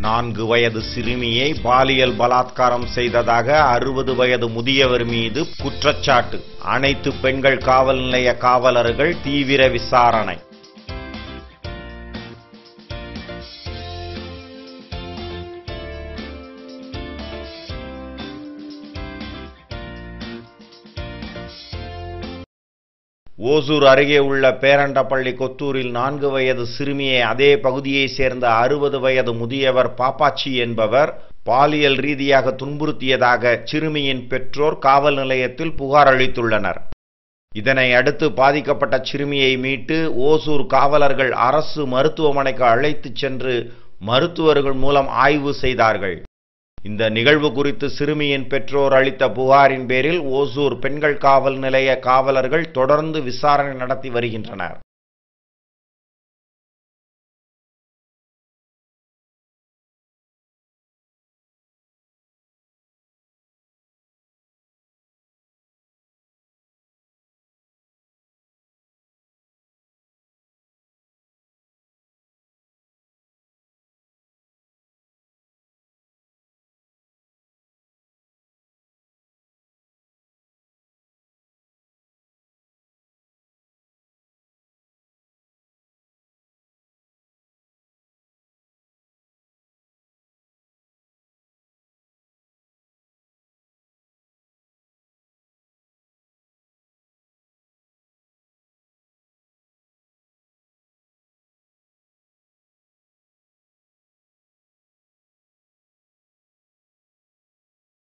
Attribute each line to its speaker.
Speaker 1: நான்கு வயது சிறுமியை பாலியல் பலாத்காரம் செய்ததாக அறுபது வயது முதியவர் மீது குற்றச்சாட்டு அனைத்து பெண்கள் காவல் நிலைய காவலர்கள் தீவிர விசாரணை ஓசூர் அருகே உள்ள பேரண்டப்பள்ளி கொத்தூரில் நான்கு வயது சிறுமியை அதே பகுதியைச் சேர்ந்த அறுபது வயது முதியவர் பாப்பாச்சி என்பவர் பாலியல் ரீதியாக துன்புறுத்தியதாக சிறுமியின் பெற்றோர் காவல் நிலையத்தில் புகார் அளித்துள்ளனர் இதனை அடுத்து பாதிக்கப்பட்ட சிறுமியை மீட்டு ஓசூர் காவலர்கள் அரசு மருத்துவமனைக்கு அழைத்துச் சென்று மருத்துவர்கள் மூலம் ஆய்வு செய்தார்கள் இந்த நிகழ்வு குறித்து சிறுமியின் பெற்றோர் அளித்த புகாரின் பேரில் ஓசூர் பெண்கள் காவல் நிலைய காவலர்கள் தொடர்ந்து விசாரணை நடத்தி வருகின்றனர்